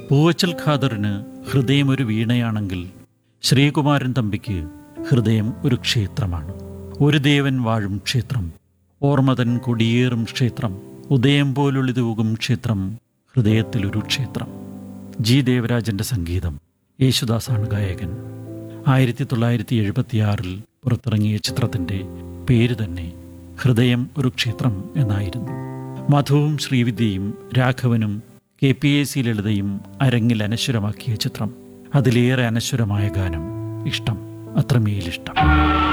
പൂവച്ചൽ ഖാദറിന് ഹൃദയം ഒരു വീണയാണെങ്കിൽ ശ്രീകുമാരൻ തമ്പിക്ക് ഹൃദയം ഒരു ക്ഷേത്രമാണ് ഒരു ദേവൻ വാഴും ക്ഷേത്രം ഓർമ്മതൻ കൊടിയേറും ക്ഷേത്രം ഉദയം പോലുള്ളിതൂകും ക്ഷേത്രം ഹൃദയത്തിലൊരു ക്ഷേത്രം ജി ദേവരാജന്റെ സംഗീതം യേശുദാസാണ് ഗായകൻ ആയിരത്തി തൊള്ളായിരത്തി എഴുപത്തിയാറിൽ പുറത്തിറങ്ങിയ ചിത്രത്തിൻ്റെ പേര് തന്നെ ഹൃദയം ഒരു ക്ഷേത്രം എന്നായിരുന്നു മധുവും ശ്രീവിദ്യയും രാഘവനും കെ പി എ സി ലളിതയും അരങ്ങിൽ അനശ്വരമാക്കിയ ചിത്രം അതിലേറെ അനശ്വരമായ ഗാനം ഇഷ്ടം അത്രമേലിഷ്ടം